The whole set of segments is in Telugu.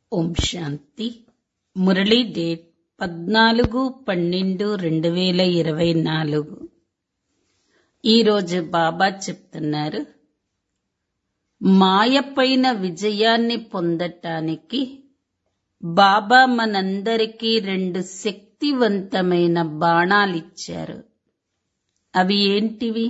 ఓం శాంతి మురళీ డేట్ పద్నాలుగు పన్నెండు రెండు వేల ఇరవై నాలుగు ఈరోజు బాబా చెప్తున్నారు మాయ పైన విజయాన్ని పొందటానికి బాబా మనందరికీ రెండు శక్తివంతమైన బాణాలిచ్చారు అవి ఏంటివి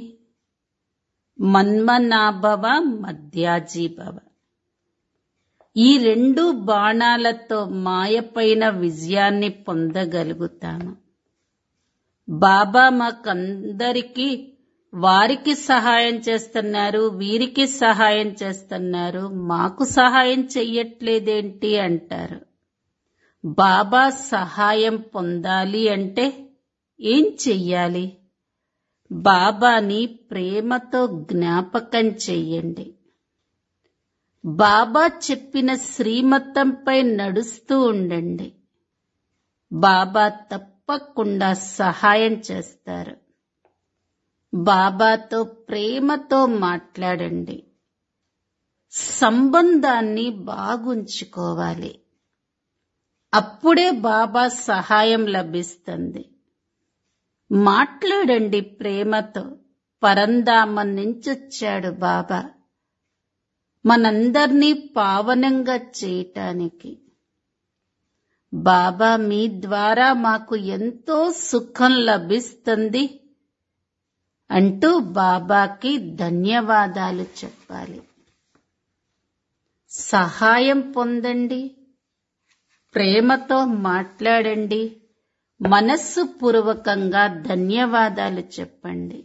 మన్మనాభవ మధ్యాజీభవ ఈ రెండు బాణాలతో మాయపైన విజయాన్ని పొందగలుగుతాము బాబా మాకందరికీ వారికి సహాయం చేస్తున్నారు వీరికి సహాయం చేస్తున్నారు మాకు సహాయం చెయ్యట్లేదేంటి అంటారు బాబా సహాయం పొందాలి అంటే ఏం చెయ్యాలి బాబాని ప్రేమతో జ్ఞాపకం చెయ్యండి బాబా చెప్పిన శ్రీమతంపై నడుస్తూ ఉండండి బాబా తప్పకుండా సహాయం చేస్తారు బాబాతో ప్రేమతో మాట్లాడండి సంబంధాన్ని బాగుంచుకోవాలి అప్పుడే బాబా సహాయం లభిస్తుంది మాట్లాడండి ప్రేమతో పరంధామం నుంచొచ్చాడు బాబా మనందర్నీ పావనంగా చేయటానికి బాబా మీ ద్వారా మాకు ఎంతో సుఖం లభిస్తుంది అంటూ బాబాకి ధన్యవాదాలు చెప్పాలి సహాయం పొందండి ప్రేమతో మాట్లాడండి మనస్సు పూర్వకంగా ధన్యవాదాలు చెప్పండి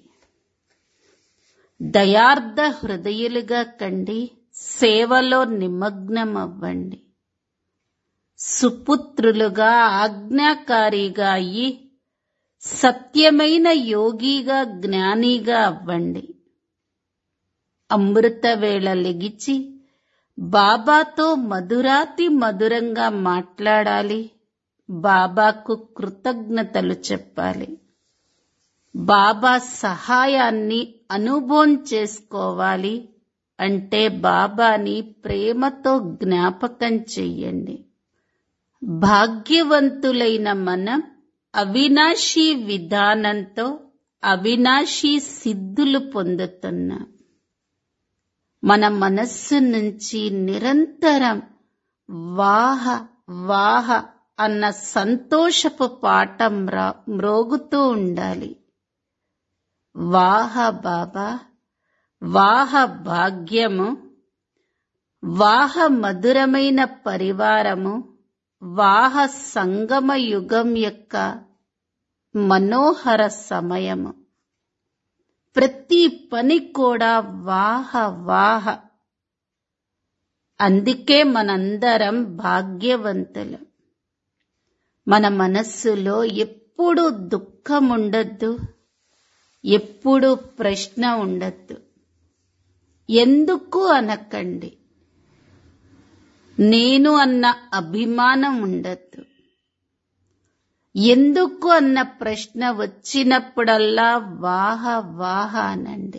దయార్థ హృదయులుగా కండి సేవలో నిమగ్నం అవ్వండి సుపుత్రులుగా ఆజ్ఞాకారిగా అయ్యి సత్యమైన యోగిగా జ్ఞానిగా అవ్వండి అమృత వేళ లెగిచి బాబాతో మధురాతి మధురంగా మాట్లాడాలి బాబాకు కృతజ్ఞతలు చెప్పాలి బాబా సహాయాన్ని అనుభవం చేసుకోవాలి అంటే బాబాని ప్రేమతో జ్ఞాపకం చెయ్యండి భాగ్యవంతులైన మనం అవినాశీ విధానంతో అవినాశీ సిద్ధులు పొందుతున్నాం మన మనస్సు నుంచి నిరంతరం వాహ వాహ అన్న సంతోషపు పాఠం మ్రోగుతూ ఉండాలి వాహ బాబా వాహ భాగ్యము వాహ మధురమైన పరివారము వాహ సంగమ యుగం యొక్క మనోహర సమయము ప్రతి పని కూడా వాహ వాహ అందుకే మనందరం భాగ్యవంతులం మన మనస్సులో ఎప్పుడు దుఃఖం ఉండద్దు ఎప్పుడు ప్రశ్న ఉండద్దు ఎందుకు అనకండి నేను అన్న అభిమానం ఉండద్దు ఎందుకు అన్న ప్రశ్న వచ్చినప్పుడల్లా వాహ వాహ అనండి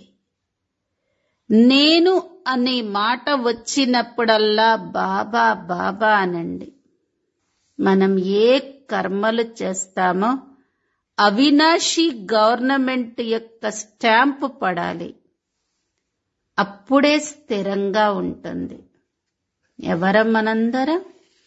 నేను అనే మాట వచ్చినప్పుడల్లా బాబా బాబా అనండి మనం ఏ కర్మలు చేస్తామో అవినాశి గవర్నమెంట్ యొక్క స్టాంపు పడాలి అప్పుడే స్థిరంగా ఉంటుంది ఎవరం మనందరం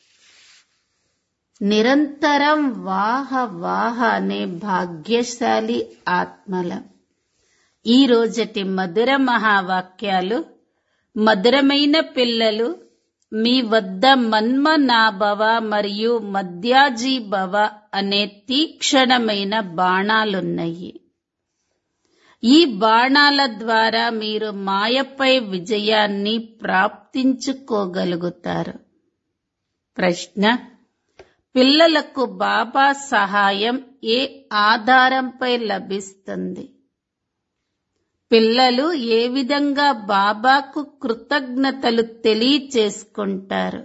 నిరంతరం వాహ వాహ అనే భాగ్యశాలి ఆత్మలం ఈ రోజటి మధుర మహావాక్యాలు మధురమైన పిల్లలు మీ వద్ద మన్మనాభవ మరియు మధ్యాజీభవ అనే తీక్షణమైన బాణాలున్నాయి ఈ బాణాల ద్వారా మీరు మాయపై విజయాన్ని ప్రాప్తించుకోగలుగుతారు ప్రశ్న పిల్లలకు బాబా సహాయం ఏ ఆధారంపై లభిస్తుంది పిల్లలు ఏ విధంగా బాబాకు కృతజ్ఞతలు తెలియచేసుకుంటారు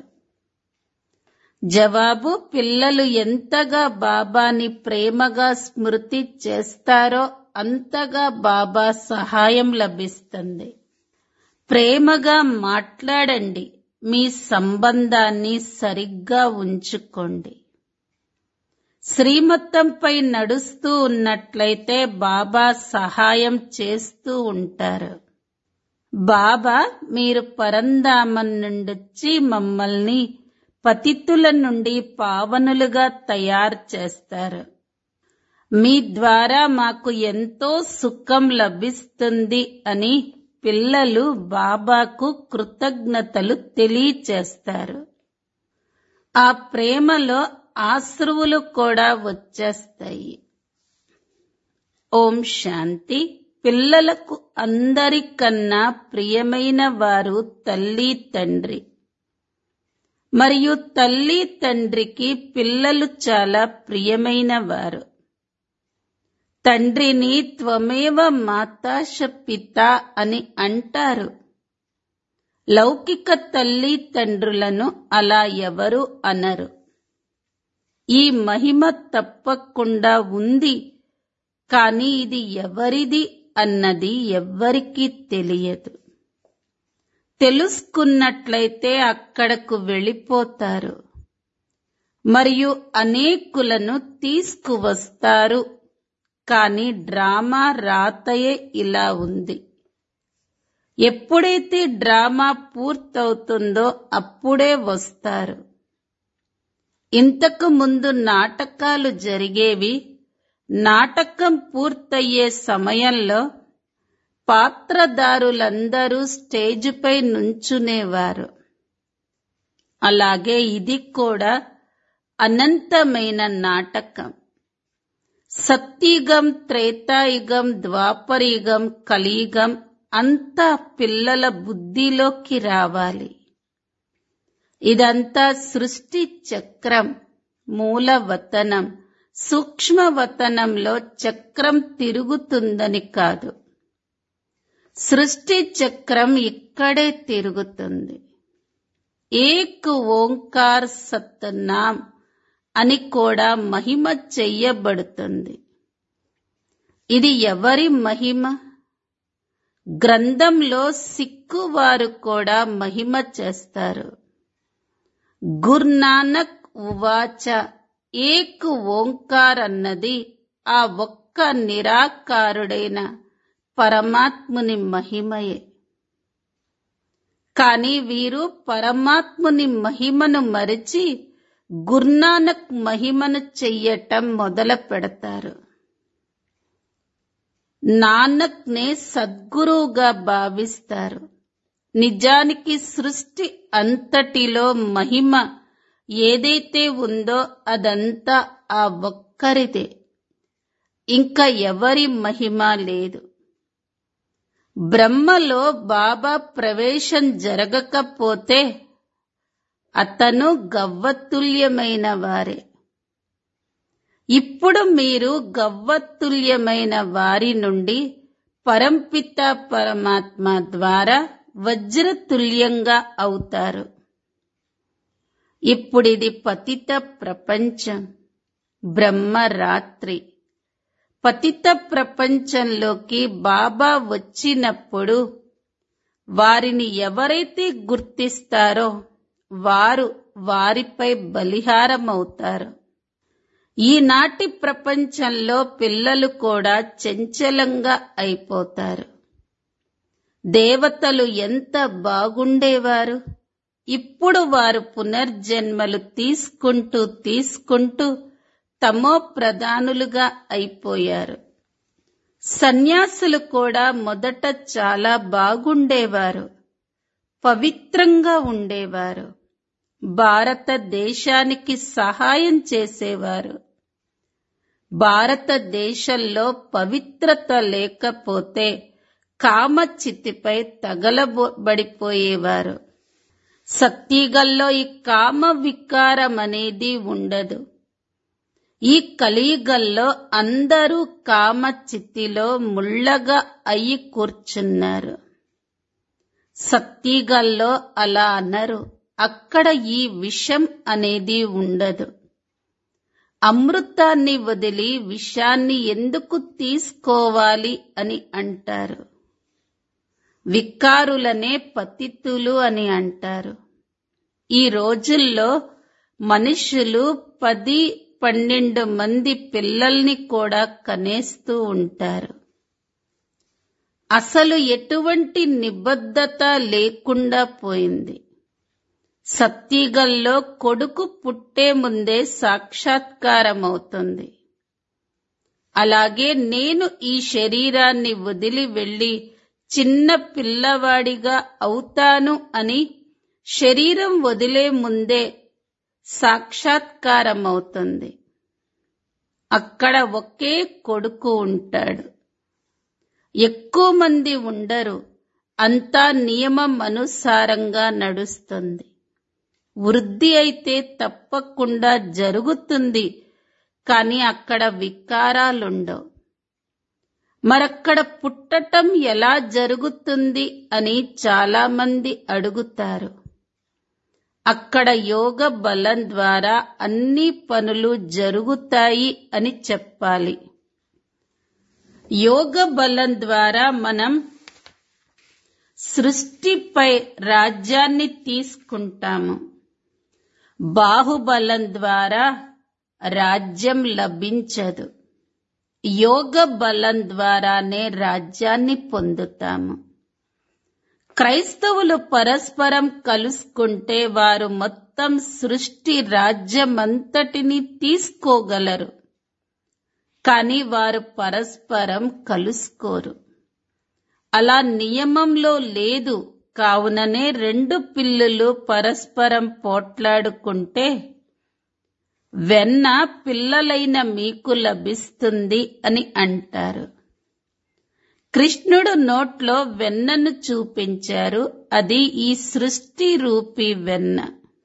జవాబు పిల్లలు ఎంతగా బాబాని ప్రేమగా స్మృతి చేస్తారో అంతగా బాబా సహాయం లభిస్తుంది ప్రేమగా మాట్లాడండి మీ సంబంధాన్ని సరిగ్గా ఉంచుకోండి శ్రీమతంపై నడుస్తూ ఉన్నట్లయితే బాబా సహాయం చేస్తూ ఉంటారు బాబా మీరు పరంధామం నుండొచ్చి మమ్మల్ని పతితుల నుండి పావనులుగా తయారు చేస్తారు మీ ద్వారా మాకు ఎంతో సుఖం లభిస్తుంది అని పిల్లలు బాబాకు కృతజ్ఞతలు తెలియచేస్తారు ఆ ప్రేమలో ఆశ్రువులు కూడా వచ్చేస్తాయి ఓం శాంతి పిల్లలకు అందరికన్నా ప్రియమైన వారు తల్లి తండ్రి మరియు తల్లి తండ్రికి పిల్లలు చాలా ప్రియమైన వారు తండ్రిని త్వమేవ మాతాశ పిత అని అంటారు లౌకిక తల్లి తండ్రులను అలా ఎవరు అనరు ఈ మహిమ తప్పకుండా ఉంది కానీ ఇది ఎవరిది అన్నది ఎవ్వరికీ తెలియదు తెలుసుకున్నట్లయితే అక్కడకు వెళ్ళిపోతారు మరియు అనేకులను తీసుకువస్తారు కానీ డ్రామా రాతయే ఇలా ఉంది ఎప్పుడైతే డ్రామా పూర్తవుతుందో అప్పుడే వస్తారు ఇంతకు ముందు నాటకాలు జరిగేవి నాటకం పూర్తయ్యే సమయంలో పాత్రదారులందరూ స్టేజిపై నుంచునేవారు అలాగే ఇది కూడా అనంతమైన నాటకం సత్యుగం త్రేతాయుగం ద్వాపరయుగం కలియుగం అంతా పిల్లల బుద్ధిలోకి రావాలి ఇదంతా సృష్టి చక్రం మూలవతనం సూక్ష్మవతనంలో చక్రం తిరుగుతుందని కాదు సృష్టి చక్రం ఇక్కడే తిరుగుతుంది ఏక్ ఓంకార్ సత్నాం అని కూడా మహిమ చెయ్యబడుతుంది ఇది ఎవరి మహిమ గ్రంథంలో సిక్కువారు కూడా మహిమ చేస్తారు గుర్నానక్ ఉవాచ ఏక్ ఓంకార్ అన్నది ఆ ఒక్క నిరాకారుడైన పరమాత్ముని మహిమయే కాని వీరు పరమాత్ముని మహిమను మరిచి గుర్నానక్ మహిమను చెయ్యటం మొదలు పెడతారు నానక్ నే సద్గురువుగా భావిస్తారు నిజానికి సృష్టి అంతటిలో మహిమ ఏదైతే ఉందో అదంతా ఆ ఒక్కరిదే ఇంకా ఎవరి మహిమ లేదు బ్రహ్మలో బాబా ప్రవేశం జరగకపోతే అతను గవ్వతుల్యమైన వారే ఇప్పుడు మీరు గవ్వతుల్యమైన వారి నుండి పరంపిత పరమాత్మ ద్వారా వజ్రతుల్యంగా అవుతారు ఇప్పుడిది పతిత ప్రపంచం బ్రహ్మరాత్రి పతిత ప్రపంచంలోకి బాబా వచ్చినప్పుడు వారిని ఎవరైతే గుర్తిస్తారో వారు వారిపై బలిహారమవుతారు ఈనాటి ప్రపంచంలో పిల్లలు కూడా చంచలంగా అయిపోతారు దేవతలు ఎంత బాగుండేవారు ఇప్పుడు వారు పునర్జన్మలు తీసుకుంటూ తీసుకుంటూ తమో ప్రధానులుగా అయిపోయారు సన్యాసులు కూడా మొదట చాలా బాగుండేవారు పవిత్రంగా ఉండేవారు భారతదేశానికి సహాయం చేసేవారు భారతదేశంలో పవిత్రత లేకపోతే కామచితిపై తగలబడిపోయేవారు సత్యగల్లో ఈ కామ వికారం అనేది ఉండదు ఈ కలియుగల్లో అందరూ కామచిత్తిలో ముళ్ళగా అయ్యి కూర్చున్నారు సత్యగల్లో అలా అనరు అక్కడ ఈ విషం అనేది ఉండదు అమృతాన్ని వదిలి విషాన్ని ఎందుకు తీసుకోవాలి అని అంటారు వికారులనే పతితులు అని అంటారు ఈ రోజుల్లో మనుషులు పది పన్నెండు మంది పిల్లల్ని కూడా కనేస్తూ ఉంటారు అసలు ఎటువంటి నిబద్ధత లేకుండా పోయింది సత్యగల్లో కొడుకు పుట్టే ముందే సాక్షాత్కారమవుతుంది అలాగే నేను ఈ శరీరాన్ని వదిలి వెళ్లి చిన్న పిల్లవాడిగా అవుతాను అని శరీరం వదిలే ముందే సాక్షాత్కారమవుతుంది అక్కడ ఒకే కొడుకు ఉంటాడు ఎక్కువ మంది ఉండరు అంతా నియమం అనుసారంగా నడుస్తుంది వృద్ధి అయితే తప్పకుండా జరుగుతుంది కానీ అక్కడ వికారాలుండవు మరక్కడ పుట్టటం ఎలా జరుగుతుంది అని చాలా మంది అడుగుతారు అక్కడ యోగ బలం ద్వారా అన్ని పనులు జరుగుతాయి అని చెప్పాలి యోగ బలం ద్వారా మనం సృష్టిపై రాజ్యాన్ని తీసుకుంటాము బాహుబలం ద్వారా రాజ్యం లభించదు యోగ బలం ద్వారానే రాజ్యాన్ని పొందుతాము క్రైస్తవులు పరస్పరం కలుసుకుంటే వారు మొత్తం సృష్టి రాజ్యమంతటిని తీసుకోగలరు కానీ వారు పరస్పరం కలుసుకోరు అలా నియమంలో లేదు కావుననే రెండు పిల్లులు పరస్పరం పోట్లాడుకుంటే వెన్న పిల్లలైన మీకు లభిస్తుంది అని అంటారు కృష్ణుడు నోట్లో వెన్నను చూపించారు అది ఈ సృష్టి రూపి వెన్న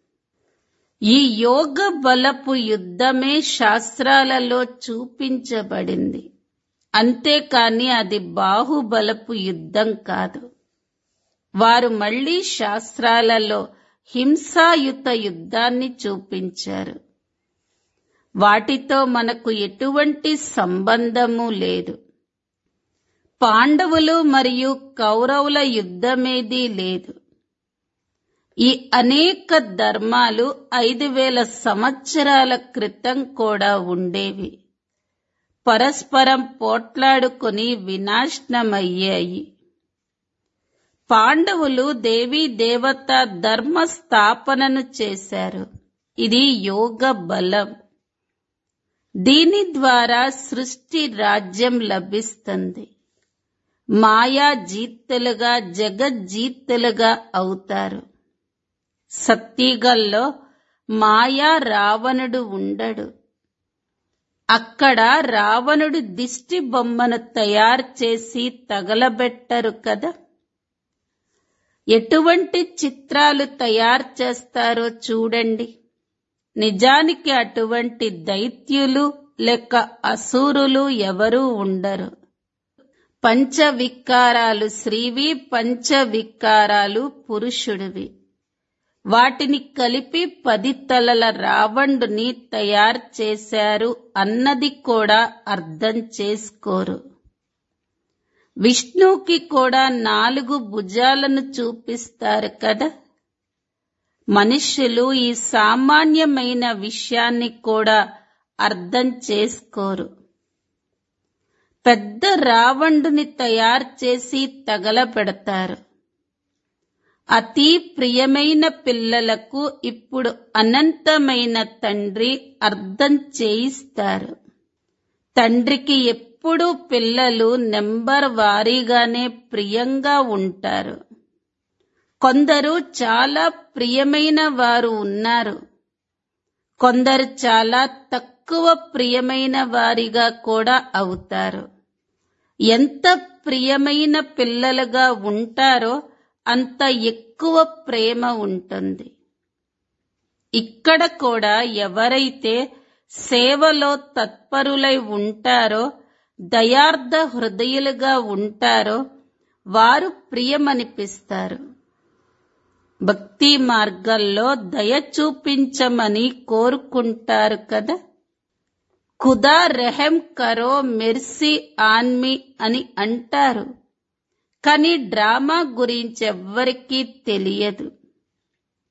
ఈ యోగ బలపు యుద్ధమే శాస్త్రాలలో చూపించబడింది అంతేకాని అది బాహుబలపు యుద్ధం కాదు వారు మళ్లీ శాస్త్రాలలో హింసాయుత యుద్ధాన్ని చూపించారు వాటితో మనకు ఎటువంటి సంబంధము లేదు పాండవులు మరియు కౌరవుల యుద్ధమేదీ లేదు ఈ అనేక ధర్మాలు ఐదు వేల సంవత్సరాల క్రితం కూడా ఉండేవి పరస్పరం పోట్లాడుకొని వినాశనమయ్యాయి పాండవులు దేవీ దేవత ధర్మ స్థాపనను చేశారు ఇది యోగ బలం దీని ద్వారా సృష్టి రాజ్యం లభిస్తుంది మాయా జీత్తలుగా జగజ్జీత్తలుగా అవుతారు సత్తిగల్లో మాయా రావణుడు ఉండడు అక్కడ రావణుడి దిష్టి బొమ్మను తయారు చేసి తగలబెట్టరు కదా ఎటువంటి చిత్రాలు తయారు చేస్తారో చూడండి నిజానికి అటువంటి దైత్యులు లేక అసూరులు ఎవరూ ఉండరు పంచవికారాలు స్త్రీవి పంచవికారాలు పురుషుడివి వాటిని కలిపి పది తలల రావణుని తయారు చేశారు అన్నది కూడా అర్థం చేసుకోరు విష్ణువుకి కూడా నాలుగు భుజాలను చూపిస్తారు కదా మనుష్యులు ఈ సామాన్యమైన విషయాన్ని కూడా అర్థం చేసుకోరు పెద్ద రావణుని తయారు చేసి తగలబెడతారు అతి ప్రియమైన పిల్లలకు ఇప్పుడు అనంతమైన తండ్రి అర్థం చేయిస్తారు తండ్రికి ఎప్పుడూ పిల్లలు నెంబర్ వారీగానే ప్రియంగా ఉంటారు కొందరు చాలా ప్రియమైన వారు ఉన్నారు కొందరు చాలా తక్కువ ప్రియమైన వారిగా కూడా అవుతారు ఎంత ప్రియమైన పిల్లలుగా ఉంటారో అంత ఎక్కువ ప్రేమ ఉంటుంది ఇక్కడ కూడా ఎవరైతే సేవలో తత్పరులై ఉంటారో దయార్థ హృదయులుగా ఉంటారో వారు ప్రియమనిపిస్తారు భక్తి మార్గాల్లో దయ చూపించమని కోరుకుంటారు కదా ఖుదా రెహం కరో మెర్సీ ఆన్మి అని అంటారు కానీ డ్రామా గురించి ఎవ్వరికీ తెలియదు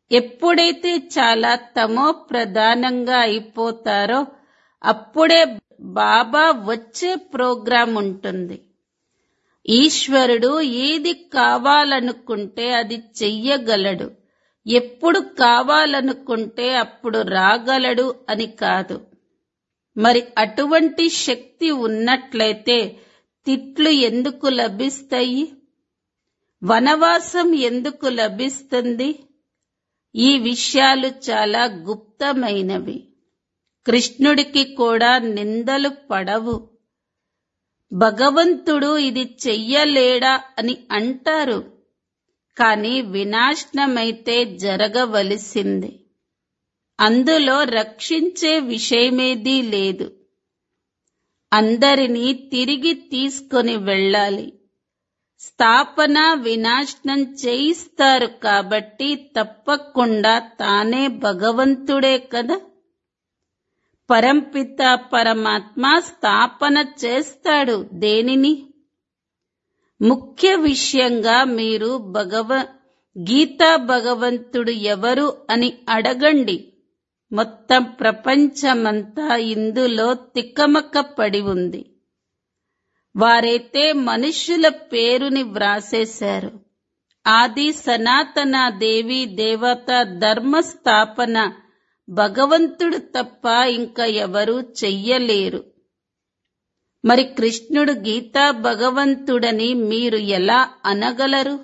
ఎప్పుడైతే చాలా తమో ప్రధానంగా అయిపోతారో అప్పుడే బాబా వచ్చే ప్రోగ్రాం ఉంటుంది ఈశ్వరుడు ఏది కావాలనుకుంటే అది చెయ్యగలడు ఎప్పుడు కావాలనుకుంటే అప్పుడు రాగలడు అని కాదు మరి అటువంటి శక్తి ఉన్నట్లయితే తిట్లు ఎందుకు లభిస్తాయి వనవాసం ఎందుకు లభిస్తుంది ఈ విషయాలు చాలా గుప్తమైనవి కృష్ణుడికి కూడా నిందలు పడవు భగవంతుడు ఇది చెయ్యలేడా అని అంటారు కాని వినాశనమైతే జరగవలసింది అందులో రక్షించే విషయమేదీ లేదు అందరినీ తిరిగి తీసుకొని వెళ్ళాలి స్థాపన వినాశనం చేయిస్తారు కాబట్టి తప్పకుండా తానే భగవంతుడే కదా పరంపిత పరమాత్మ స్థాపన చేస్తాడు దేనిని ముఖ్య విషయంగా మీరు భగవ గీతా భగవంతుడు ఎవరు అని అడగండి మొత్తం ప్రపంచమంతా ఇందులో తిక్కమక్క పడి ఉంది వారైతే మనుష్యుల పేరుని వ్రాసేశారు ఆది సనాతన దేవి దేవత ధర్మ స్థాపన భగవంతుడు తప్ప ఇంకా ఎవరూ చెయ్యలేరు మరి కృష్ణుడు గీతా భగవంతుడని మీరు ఎలా అనగలరు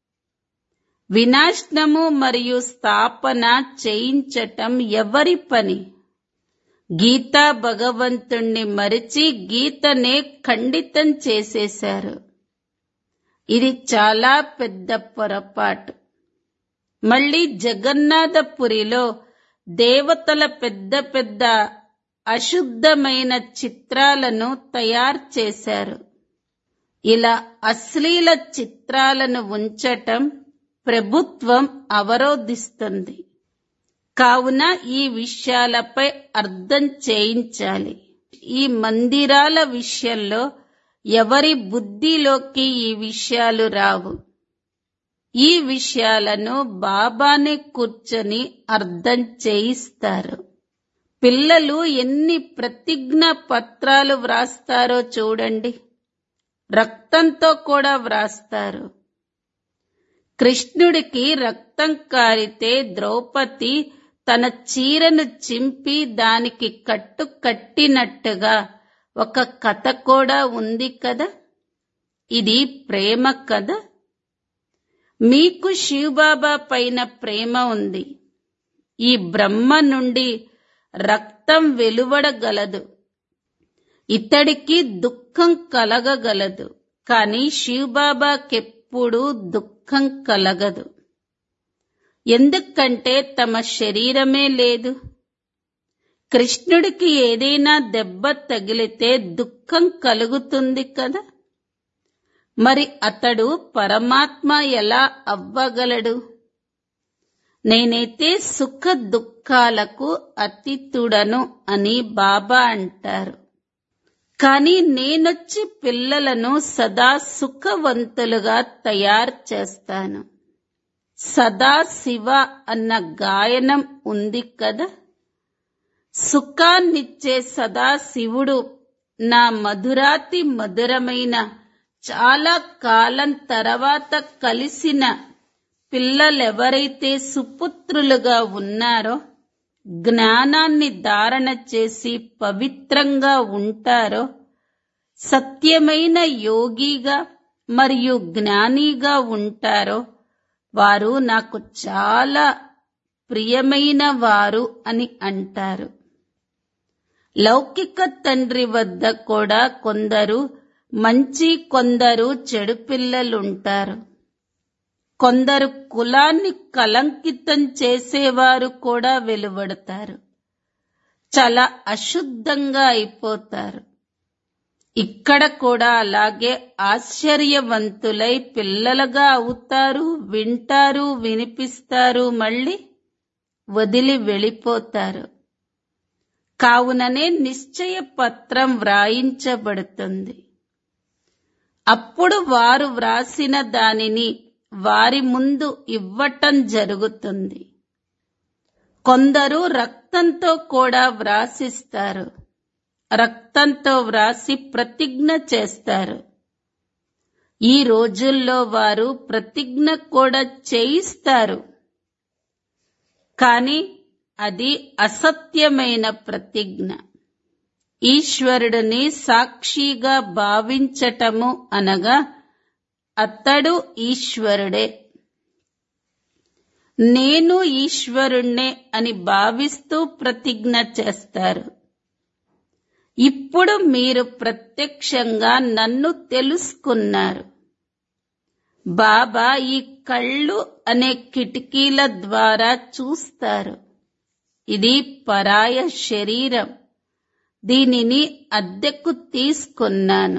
వినాశనము మరియు స్థాపన చేయించటం ఎవరి పని గీతా భగవంతుణ్ణి మరిచి గీతనే ఖండితం చేసేశారు ఇది చాలా పెద్ద పొరపాటు మళ్ళీ జగన్నాథపురిలో దేవతల పెద్ద పెద్ద అశుద్ధమైన చిత్రాలను తయారు చేశారు ఇలా అశ్లీల చిత్రాలను ఉంచటం ప్రభుత్వం అవరోధిస్తుంది కావున ఈ విషయాలపై అర్థం చేయించాలి ఈ మందిరాల విషయంలో ఎవరి బుద్ధిలోకి ఈ విషయాలు రావు ఈ విషయాలను బాబానే కూర్చొని అర్థం చేయిస్తారు పిల్లలు ఎన్ని ప్రతిజ్ఞ పత్రాలు వ్రాస్తారో చూడండి రక్తంతో కూడా వ్రాస్తారు కృష్ణుడికి రక్తం కారితే ద్రౌపది తన చీరను చింపి దానికి కట్టు కట్టినట్టుగా ఒక కథ కూడా ఉంది కదా ఇది ప్రేమ కదా మీకు శివబాబా పైన ప్రేమ ఉంది ఈ బ్రహ్మ నుండి రక్తం వెలువడగలదు ఇతడికి దుఃఖం కలగగలదు కానీ శివబాబాకెప్పుడూ దుఃఖం కలగదు ఎందుకంటే తమ శరీరమే లేదు కృష్ణుడికి ఏదైనా దెబ్బ తగిలితే దుఃఖం కలుగుతుంది కదా మరి అతడు పరమాత్మ ఎలా అవ్వగలడు నేనైతే సుఖ దుఃఖాలకు అతీతుడను అని బాబా అంటారు కానీ నేనొచ్చి పిల్లలను సదా సుఖవంతులుగా తయారు చేస్తాను సదా శివ అన్న గాయనం ఉంది కదా సుఖాన్నిచ్చే సదా శివుడు నా మధురాతి మధురమైన చాలా కాలం తర్వాత కలిసిన పిల్లలెవరైతే సుపుత్రులుగా ఉన్నారో జ్ఞానాన్ని ధారణ చేసి పవిత్రంగా ఉంటారో సత్యమైన యోగిగా మరియు జ్ఞానిగా ఉంటారో వారు నాకు చాలా ప్రియమైన వారు అని అంటారు లౌకిక తండ్రి వద్ద కూడా కొందరు మంచి కొందరు చెడు పిల్లలుంటారు కొందరు కులాన్ని కలంకితం చేసేవారు కూడా వెలువడతారు చాలా అశుద్ధంగా అయిపోతారు ఇక్కడ కూడా అలాగే ఆశ్చర్యవంతులై పిల్లలుగా అవుతారు వింటారు వినిపిస్తారు మళ్ళీ వదిలి వెళ్ళిపోతారు కావుననే నిశ్చయ పత్రం వ్రాయించబడుతుంది అప్పుడు వారు వ్రాసిన దానిని వారి ముందు ఇవ్వటం జరుగుతుంది కొందరు రక్తంతో కూడా వ్రాసిస్తారు రక్తంతో వ్రాసి ప్రతిజ్ఞ చేస్తారు ఈ రోజుల్లో వారు ప్రతిజ్ఞ కూడా చేయిస్తారు కానీ అది అసత్యమైన ప్రతిజ్ఞ ఈశ్వరుడిని సాక్షిగా భావించటము అనగా అతడు ఈశ్వరుడే నేను ఈశ్వరుణ్ణే అని భావిస్తూ ప్రతిజ్ఞ చేస్తారు ఇప్పుడు మీరు ప్రత్యక్షంగా నన్ను తెలుసుకున్నారు బాబా ఈ కళ్ళు అనే కిటికీల ద్వారా చూస్తారు ఇది పరాయ శరీరం దీనిని అద్దెకు తీసుకున్నాను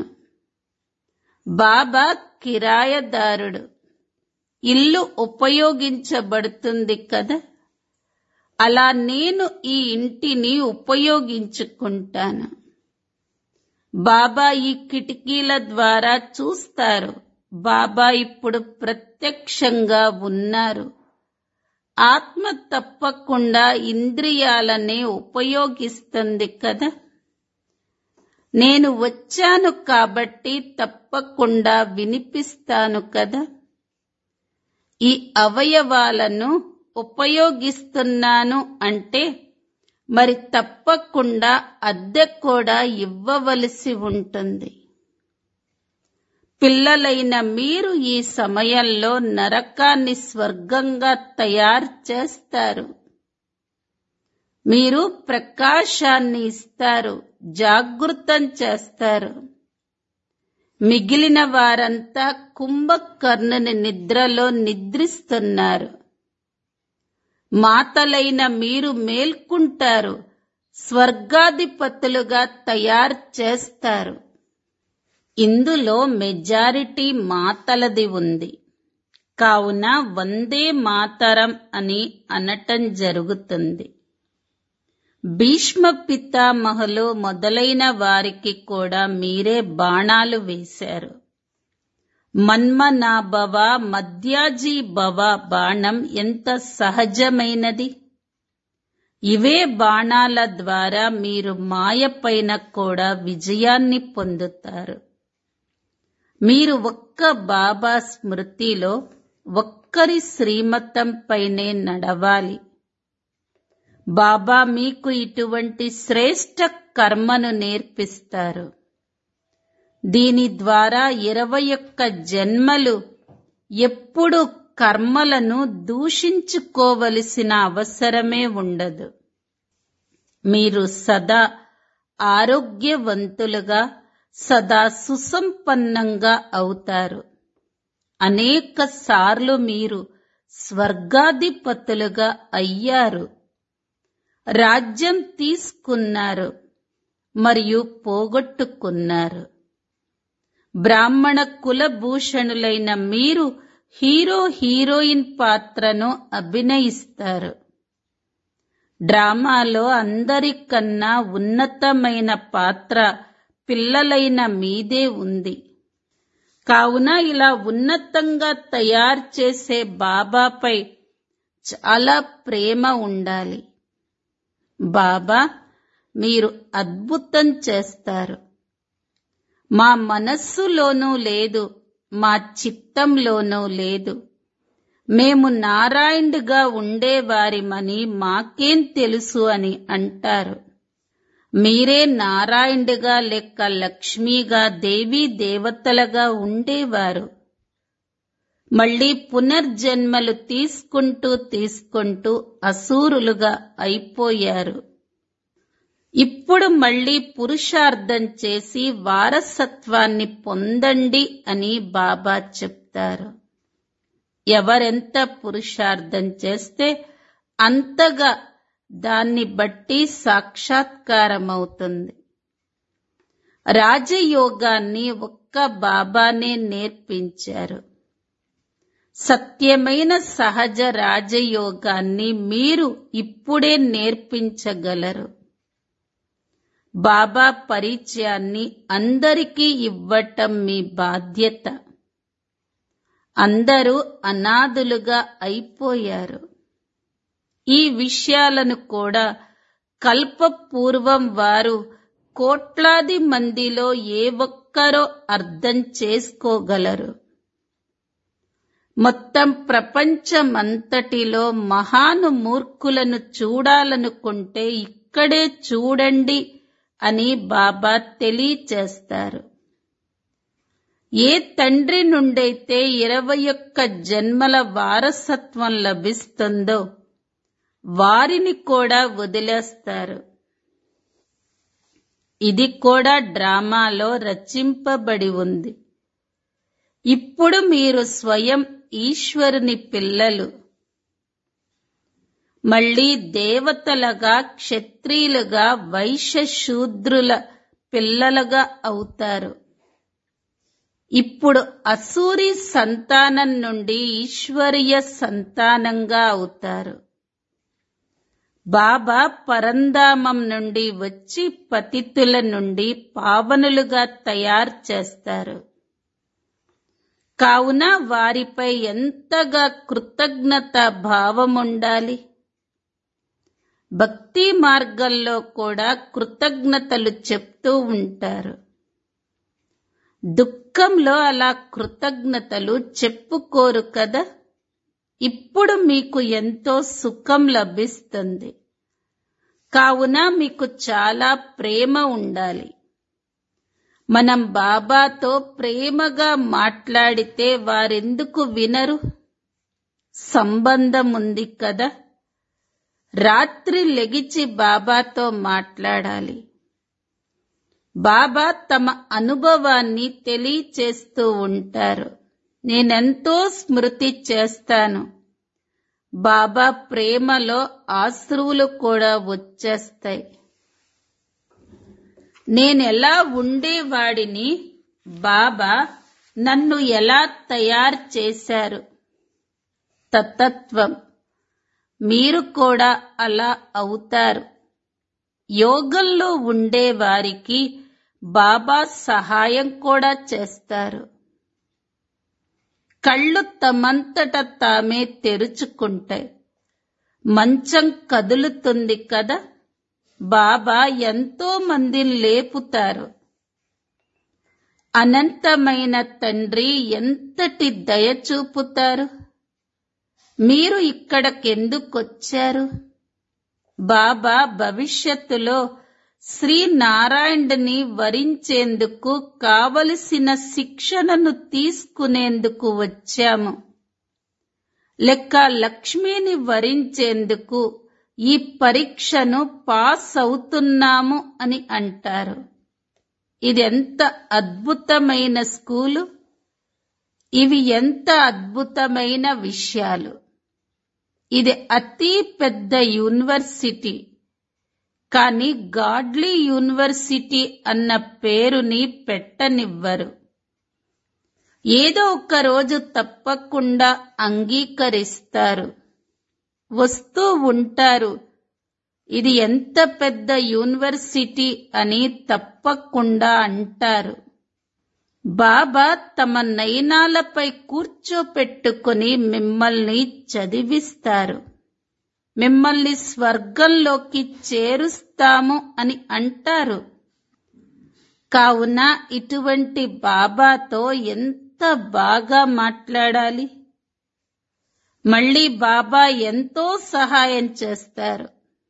బాబా కిరాయదారుడు ఇల్లు ఉపయోగించబడుతుంది కదా అలా నేను ఈ ఇంటిని ఉపయోగించుకుంటాను బాబా ఈ కిటికీల ద్వారా చూస్తారు బాబా ఇప్పుడు ప్రత్యక్షంగా ఉన్నారు ఆత్మ తప్పకుండా ఇంద్రియాలనే ఉపయోగిస్తుంది కదా నేను వచ్చాను కాబట్టి తప్పకుండా వినిపిస్తాను కదా ఈ అవయవాలను ఉపయోగిస్తున్నాను అంటే మరి తప్పకుండా అద్దె కూడా ఇవ్వవలసి ఉంటుంది పిల్లలైన మీరు ఈ సమయంలో నరకాన్ని స్వర్గంగా తయారు చేస్తారు మీరు ప్రకాశాన్ని ఇస్తారు జాగృతం చేస్తారు మిగిలిన వారంతా కుంభకర్ణుని నిద్రలో నిద్రిస్తున్నారు మాతలైన మీరు మేల్కుంటారు స్వర్గాధిపతులుగా తయారు చేస్తారు ఇందులో మెజారిటీ మాతలది ఉంది కావున వందే మాతరం అని అనటం జరుగుతుంది భీష్మ పితామహులు మొదలైన వారికి కూడా మీరే బాణాలు వేశారు మన్మనాభవ మధ్యాజీ భవ బాణం ఎంత సహజమైనది ఇవే బాణాల ద్వారా మీరు మాయపైన కూడా విజయాన్ని పొందుతారు మీరు ఒక్క బాబా స్మృతిలో ఒక్కరి శ్రీమతంపైనే నడవాలి బాబా మీకు ఇటువంటి శ్రేష్ట కర్మను నేర్పిస్తారు దీని ద్వారా ఇరవై ఒక్క జన్మలు ఎప్పుడు కర్మలను దూషించుకోవలసిన అవసరమే ఉండదు మీరు సదా ఆరోగ్యవంతులుగా సదా సుసంపన్నంగా అవుతారు అనేక సార్లు మీరు స్వర్గాధిపతులుగా అయ్యారు రాజ్యం తీసుకున్నారు మరియు పోగొట్టుకున్నారు బ్రాహ్మణ కులభూషణులైన మీరు హీరో హీరోయిన్ పాత్రను అభినయిస్తారు డ్రామాలో అందరికన్నా ఉన్నతమైన పాత్ర పిల్లలైన మీదే ఉంది కావున ఇలా ఉన్నతంగా తయారు చేసే బాబాపై చాలా ప్రేమ ఉండాలి బాబా మీరు అద్భుతం చేస్తారు మా మనస్సులోనూ లేదు మా చిత్తంలోనూ లేదు మేము నారాయణుడిగా ఉండేవారిమని మాకేం తెలుసు అని అంటారు మీరే నారాయణుడిగా లెక్క లక్ష్మిగా దేవీ దేవతలుగా ఉండేవారు మళ్ళీ పునర్జన్మలు తీసుకుంటూ తీసుకుంటూ అసూరులుగా అయిపోయారు ఇప్పుడు మళ్ళీ పురుషార్థం చేసి వారసత్వాన్ని పొందండి అని బాబా చెప్తారు ఎవరెంత పురుషార్థం చేస్తే అంతగా దాన్ని బట్టి సాక్షాత్కారమవుతుంది రాజయోగాన్ని ఒక్క బాబానే నేర్పించారు సత్యమైన సహజ రాజయోగాన్ని మీరు ఇప్పుడే నేర్పించగలరు బాబా పరిచయాన్ని అందరికీ ఇవ్వటం మీ బాధ్యత అందరూ అనాథులుగా అయిపోయారు ఈ విషయాలను కూడా కల్పపూర్వం వారు కోట్లాది మందిలో ఏ ఒక్కరో అర్థం చేసుకోగలరు మొత్తం ప్రపంచమంతటిలో మహాను మూర్ఖులను చూడాలనుకుంటే ఇక్కడే చూడండి అని బాబా తెలియచేస్తారు ఏ తండ్రి నుండైతే ఇరవై ఒక్క జన్మల వారసత్వం లభిస్తుందో వారిని కూడా వదిలేస్తారు ఇది కూడా డ్రామాలో రచింపబడి ఉంది ఇప్పుడు మీరు స్వయం ఈశ్వరుని పిల్లలు మళ్ళీ దేవతలుగా క్షత్రియులుగా వైశ్య శూద్రుల పిల్లలుగా అవుతారు ఇప్పుడు అసూరి సంతానం నుండి ఈశ్వరీయ సంతానంగా అవుతారు బాబా పరంధామం నుండి వచ్చి పతితుల నుండి పావనులుగా తయారు చేస్తారు కావున వారిపై ఎంతగా కృతజ్ఞత భావం ఉండాలి భక్తి మార్గంలో కూడా కృతజ్ఞతలు చెప్తూ ఉంటారు దుఃఖంలో అలా కృతజ్ఞతలు చెప్పుకోరు కదా ఇప్పుడు మీకు ఎంతో సుఖం లభిస్తుంది కావున మీకు చాలా ప్రేమ ఉండాలి మనం బాబాతో ప్రేమగా మాట్లాడితే వారెందుకు వినరు సంబంధం ఉంది కదా రాత్రి లెగిచి బాబాతో మాట్లాడాలి బాబా తమ అనుభవాన్ని తెలియచేస్తూ ఉంటారు నేనెంతో స్మృతి చేస్తాను బాబా ప్రేమలో ఆశ్రువులు కూడా వచ్చేస్తాయి నేనెలా ఉండేవాడిని బాబా నన్ను ఎలా తయారు చేశారు తత్తత్వం మీరు కూడా అలా అవుతారు యోగంలో ఉండే వారికి బాబా సహాయం కూడా చేస్తారు కళ్ళు తమంతట తామే తెరుచుకుంటాయి మంచం కదులుతుంది కదా బాబా ఎంతో మందిని లేపుతారు అనంతమైన తండ్రి ఎంతటి దయ చూపుతారు మీరు ఇక్కడకెందుకొచ్చారు బాబా భవిష్యత్తులో శ్రీనారాయణుని వరించేందుకు కావలసిన శిక్షణను తీసుకునేందుకు వచ్చాము లెక్క లక్ష్మిని వరించేందుకు ఈ పరీక్షను పాస్ అవుతున్నాము అని అంటారు ఇది ఎంత అద్భుతమైన స్కూలు ఇవి ఎంత అద్భుతమైన విషయాలు ఇది అతి పెద్ద యూనివర్సిటీ కానీ గాడ్లీ యూనివర్సిటీ అన్న పేరుని పెట్టనివ్వరు ఏదో ఒక రోజు తప్పకుండా అంగీకరిస్తారు వస్తూ ఉంటారు ఇది ఎంత పెద్ద యూనివర్సిటీ అని తప్పకుండా అంటారు బాబా తమ నయనాలపై కూర్చోపెట్టుకుని మిమ్మల్ని చదివిస్తారు మిమ్మల్ని స్వర్గంలోకి చేరుస్తాము అని అంటారు కావున ఇటువంటి బాబాతో ఎంత బాగా మాట్లాడాలి మళ్ళీ బాబా ఎంతో సహాయం చేస్తారు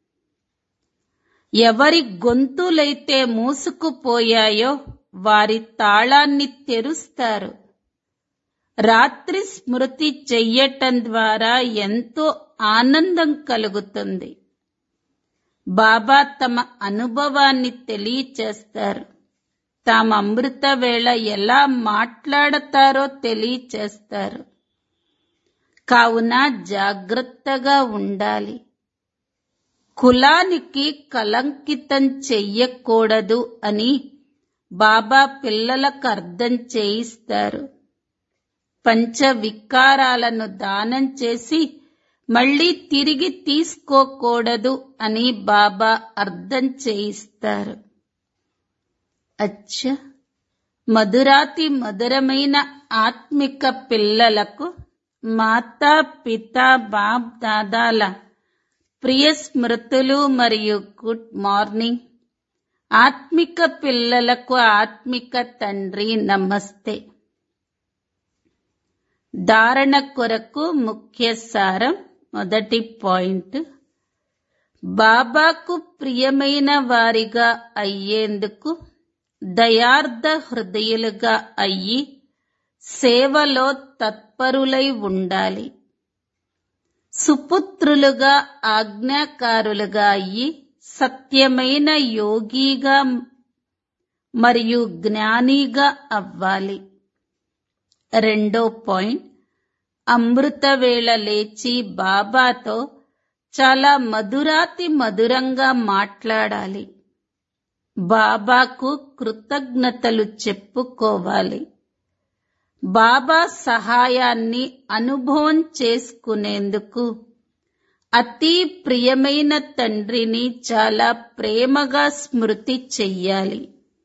ఎవరి గొంతులైతే మూసుకుపోయాయో వారి తాళాన్ని తెరుస్తారు రాత్రి స్మృతి చెయ్యటం ద్వారా ఎంతో ఆనందం కలుగుతుంది బాబా తమ అనుభవాన్ని తెలియచేస్తారు తాము అమృత వేళ ఎలా మాట్లాడతారో తెలియచేస్తారు కావున జాగ్రత్తగా ఉండాలి కులానికి కలంకితం చెయ్యకూడదు అని బాబా పిల్లలకు అర్థం చేయిస్తారు పంచ వికారాలను దానం చేసి మళ్ళీ తిరిగి తీసుకోకూడదు అని బాబా అర్థం చేయిస్తారు అచ్చ మధురాతి మధురమైన ఆత్మిక పిల్లలకు మాతా పిత బాప్ దాదాల ప్రియ స్మృతులు మరియు గుడ్ మార్నింగ్ ఆత్మిక పిల్లలకు ఆత్మిక తండ్రి నమస్తే ధారణ కొరకు ముఖ్య సారం మొదటి పాయింట్ బాబాకు ప్రియమైన వారిగా అయ్యేందుకు దయార్థ హృదయులుగా అయ్యి సేవలో తత్పరులై ఉండాలి సుపుత్రులుగా ఆజ్ఞాకారులుగా అయ్యి సత్యమైన యోగిగా మరియు జ్ఞానిగా అవ్వాలి రెండో పాయింట్ అమృత వేళ లేచి బాబాతో చాలా మధురాతి మధురంగా మాట్లాడాలి బాబాకు కృతజ్ఞతలు చెప్పుకోవాలి బాబా సహాయాన్ని అనుభవం చేసుకునేందుకు అతి ప్రియమైన తండ్రిని చాలా ప్రేమగా స్మృతి చెయ్యాలి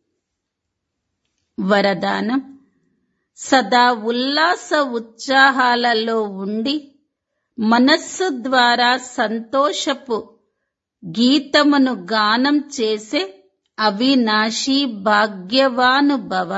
వరదానం సదా ఉల్లాస ఉత్సాహాలలో ఉండి మనస్సు ద్వారా సంతోషపు గీతమును గానం చేసే అవినాశి భాగ్యవానుభవ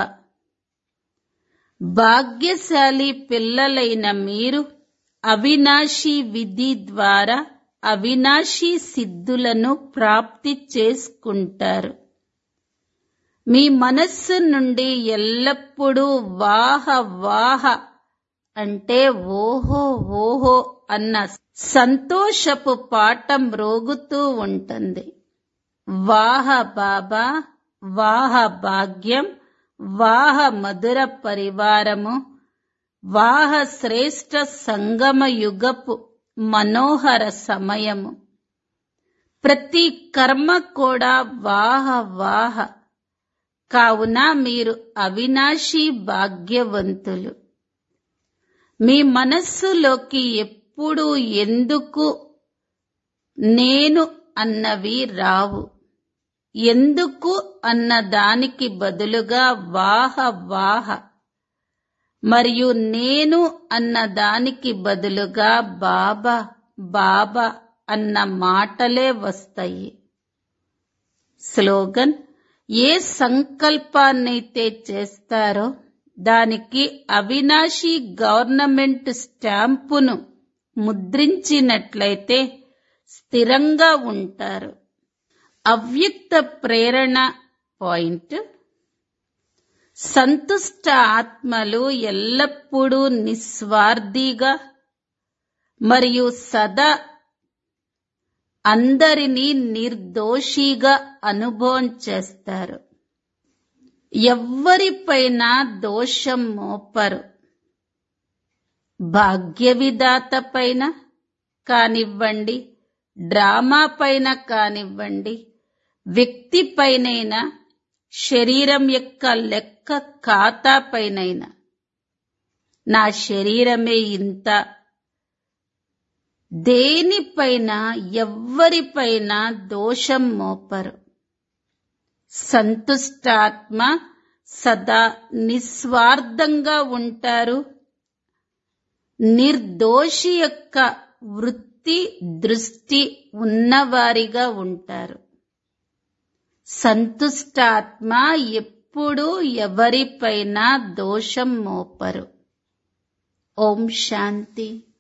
భాగ్యశాలి పిల్లలైన మీరు అవినాశి విధి ద్వారా అవినాశి సిద్ధులను ప్రాప్తి చేసుకుంటారు మీ మనస్సు నుండి ఎల్లప్పుడూ వాహ వాహ అంటే ఓహో ఓహో అన్న సంతోషపు పాఠం రోగుతూ ఉంటుంది వాహ బాబా వాహ భాగ్యం వాహ మధుర పరివారము వాహ శ్రేష్ఠ సంగమ యుగపు మనోహర సమయము ప్రతి కర్మ కూడా వాహ వాహ కావున మీరు అవినాశి భాగ్యవంతులు మీ మనస్సులోకి ఎప్పుడు ఎందుకు నేను అన్నవి రావు ఎందుకు అన్న దానికి బదులుగా వాహ వాహ మరియు నేను అన్న దానికి బదులుగా బాబా బాబా అన్న మాటలే వస్తాయి స్లోగన్ ఏ సంకల్పాన్నైతే చేస్తారో దానికి అవినాశి గవర్నమెంట్ స్టాంపును ముద్రించినట్లయితే స్థిరంగా ఉంటారు అవ్యక్త ప్రేరణ పాయింట్ సంతుష్ట ఆత్మలు ఎల్లప్పుడూ నిస్వార్థిగా మరియు సదా అందరినీ నిర్దోషిగా అనుభవం చేస్తారు ఎవ్వరిపైన దోషం మోపరు భాగ్య విధాత పైన కానివ్వండి డ్రామా పైన కానివ్వండి వ్యక్తి పైనైనా శరీరం యొక్క లెక్క ఖాతా పైనైనా నా శరీరమే ఇంత దేనిపైన ఎవ్వరిపైన దోషం మోపరు సంతుష్టాత్మ సదా నిస్వార్థంగా ఉంటారు నిర్దోషి యొక్క వృత్తి దృష్టి ఉన్నవారిగా ఉంటారు సంతుష్టాత్మ ఎప్పుడూ ఎవరిపైన దోషం మోపరు ఓం శాంతి